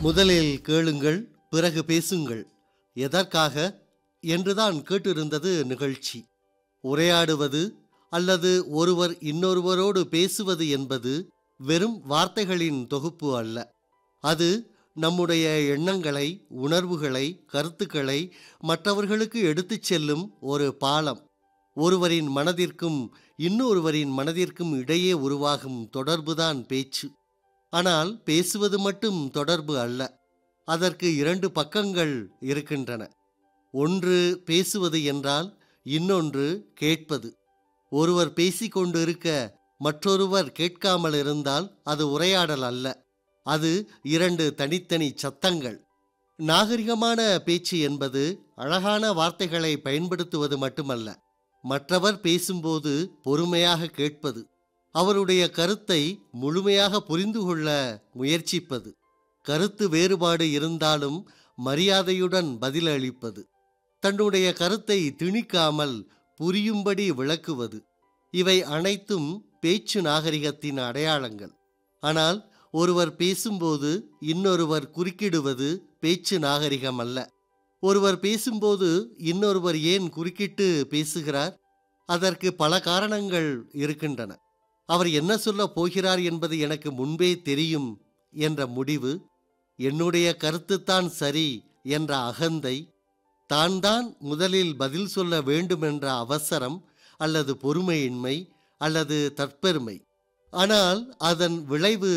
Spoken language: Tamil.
முதலில் கேளுங்கள் பிறகு பேசுங்கள் எதற்காக என்றுதான் கேட்டிருந்தது நிகழ்ச்சி உரையாடுவது அல்லது ஒருவர் இன்னொருவரோடு பேசுவது என்பது வெறும் வார்த்தைகளின் தொகுப்பு அல்ல அது நம்முடைய எண்ணங்களை உணர்வுகளை கருத்துக்களை மற்றவர்களுக்கு எடுத்துச் செல்லும் ஒரு பாலம் ஒருவரின் மனதிற்கும் இன்னொருவரின் மனதிற்கும் இடையே உருவாகும் தொடர்புதான் பேச்சு ஆனால் பேசுவது மட்டும் தொடர்பு அல்ல அதற்கு இரண்டு பக்கங்கள் இருக்கின்றன ஒன்று பேசுவது என்றால் இன்னொன்று கேட்பது ஒருவர் பேசிக்கொண்டு இருக்க மற்றொருவர் கேட்காமல் இருந்தால் அது உரையாடல் அல்ல அது இரண்டு தனித்தனி சத்தங்கள் நாகரிகமான பேச்சு என்பது அழகான வார்த்தைகளை பயன்படுத்துவது மட்டுமல்ல மற்றவர் பேசும்போது பொறுமையாக கேட்பது அவருடைய கருத்தை முழுமையாக புரிந்து கொள்ள முயற்சிப்பது கருத்து வேறுபாடு இருந்தாலும் மரியாதையுடன் பதிலளிப்பது தன்னுடைய கருத்தை திணிக்காமல் புரியும்படி விளக்குவது இவை அனைத்தும் பேச்சு நாகரிகத்தின் அடையாளங்கள் ஆனால் ஒருவர் பேசும்போது இன்னொருவர் குறுக்கிடுவது பேச்சு நாகரிகம் அல்ல ஒருவர் பேசும்போது இன்னொருவர் ஏன் குறுக்கிட்டு பேசுகிறார் அதற்கு பல காரணங்கள் இருக்கின்றன அவர் என்ன சொல்லப் போகிறார் என்பது எனக்கு முன்பே தெரியும் என்ற முடிவு என்னுடைய கருத்துத்தான் சரி என்ற அகந்தை தான் தான் முதலில் பதில் சொல்ல வேண்டுமென்ற அவசரம் அல்லது பொறுமையின்மை அல்லது தற்பெருமை ஆனால் அதன் விளைவு